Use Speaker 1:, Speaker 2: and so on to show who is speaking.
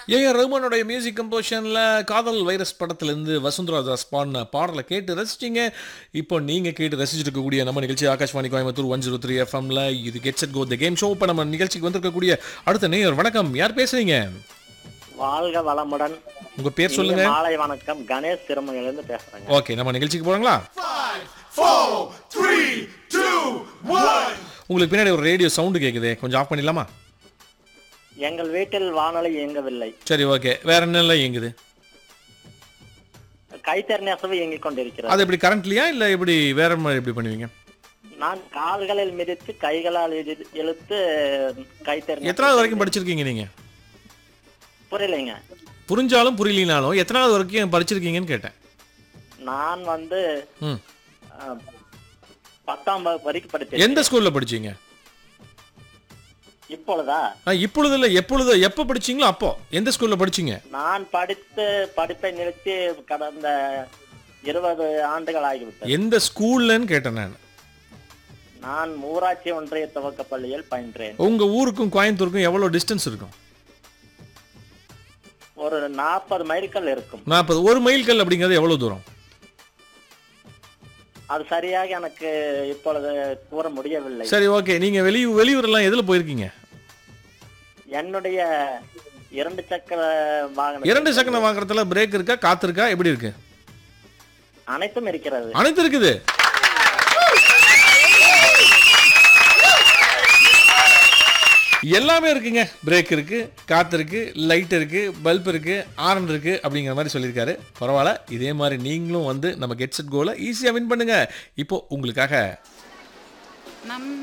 Speaker 1: AR ரஹ்மானோடைய music கம்போஷனில் காதல் virus படத்துலேருந்து வசுந்தரா தாஸ் பாடின பாடலை கேட்டு ரசிச்சிங்க இப்போ நீங்கள் கேட்டு ரசிச்சுட்டு இருக்கக்கூடிய நம்ம நிகழ்ச்சி Akashvani Coimbatore one zero three எஃப்எம்ல இது gets at go the game show இப்போ நம்ம நிகழ்ச்சிக்கு வந்திருக்கக்கூடிய அடுத்த நேயர் வணக்கம் யார் பேசுறீங்க
Speaker 2: வாழ்க வளமுடன்
Speaker 1: உங்கள் பேர் சொல்லுங்க
Speaker 2: இனிய மாலை வணக்கம் கணேஷ் திருமணிலிருந்து பேசுறேங்க
Speaker 1: ஓகே நம்ம நிகழ்ச்சிக்கு போகிறாங்களா உங்களுக்கு பின்னாடி ஒரு ரேடியோ சவுண்டு கேட்குது கொஞ்சம் ஆஃப் பண்ணிடலாமா
Speaker 2: எங்கள் வீட்டில் வானொலி இயங்கவில்லை
Speaker 1: சரி ஓகே வேற என்னெல்லாம் இயங்குது
Speaker 2: கைத்தறி நெசவு இயங்கிக் கொண்டிருக்கிறது
Speaker 1: அது எப்படி கரண்ட்லியா இல்லை எப்படி வேற மாதிரி எப்படி பண்ணுவீங்க
Speaker 2: நான் கால்களில் மிதித்து கைகளால் இழு- இழுத்து கைத்தறி நெசவு
Speaker 1: எத்தனாவது வரைக்கும் படிச்சிருக்கீங்க நீங்கள்
Speaker 2: புரியலைங்க
Speaker 1: புரிஞ்சாலும் புரியலினாலும் எத்தனாவது வரைக்கும் படிச்சிருக்கீங்கன்னு கேட்டேன்
Speaker 2: நான் வந்து
Speaker 1: ம்
Speaker 2: அஹ், பத்தாம் வகுப்பு வரைக்கும் படித்தேன்
Speaker 1: எந்த ஸ்கூல்ல படிச்சீங்க
Speaker 2: இப்பொழுதா
Speaker 1: ஆ, இப்பொழுது இல்லை எப்பொழுது எப்போ படிச்சீங்களோ அப்போ எந்த ஸ்கூல்ல படிச்சீங்க
Speaker 2: நான் படித்து படிப்பை நிறுத்தி கடந்த இருபது ஆண்டுகள் ஆகிவிட்டது
Speaker 1: எந்த ஸ்கூல்லன்னு கேட்டேன் நான்
Speaker 2: நான் ஊராட்சி ஒன்றிய துவக்கப் பள்ளியில் பயின்றேன்
Speaker 1: உங்க ஊருக்கும் கோயம்புத்தூருக்கும் எவ்வளோ டிஸ்டன்ஸ் இருக்கும்
Speaker 2: ஒரு நாற்பது மைல்கள் இருக்கும்
Speaker 1: நாற்பது ஒரு மைல் கல் அப்படிங்கிறது எவ்வளோ தூரம்
Speaker 2: அது சரியாக எனக்கு இப்பொழுது கூற முடியவில்லை
Speaker 1: சரி ஓகே நீங்க வெளியூர் வெளியூர்லாம் எதுல போயிருக்கீங்க
Speaker 2: என்னுடைய இரண்டு சக்கர வாகனம்
Speaker 1: இரண்டு சக்கரம் வாங்குறதுல பிரேக் இருக்கா காத்து இருக்கா எப்படி இருக்கு
Speaker 2: அனைத்தும் இருக்கிறது
Speaker 1: அனைத்து இருக்குது எல்லாமே இருக்குங்க பிரேக் இருக்கு காத்து இருக்கு லைட் இருக்கு பல்ப் இருக்கு ஆரன் இருக்கு அப்படிங்கிற மாதிரி சொல்லியிருக்காரு பரவாயில்ல இதே மாதிரி நீங்களும் வந்து நம்ம கெட் செட் கோல ஈஸியாக வின் பண்ணுங்க இப்போ உங்களுக்காக
Speaker 3: நம்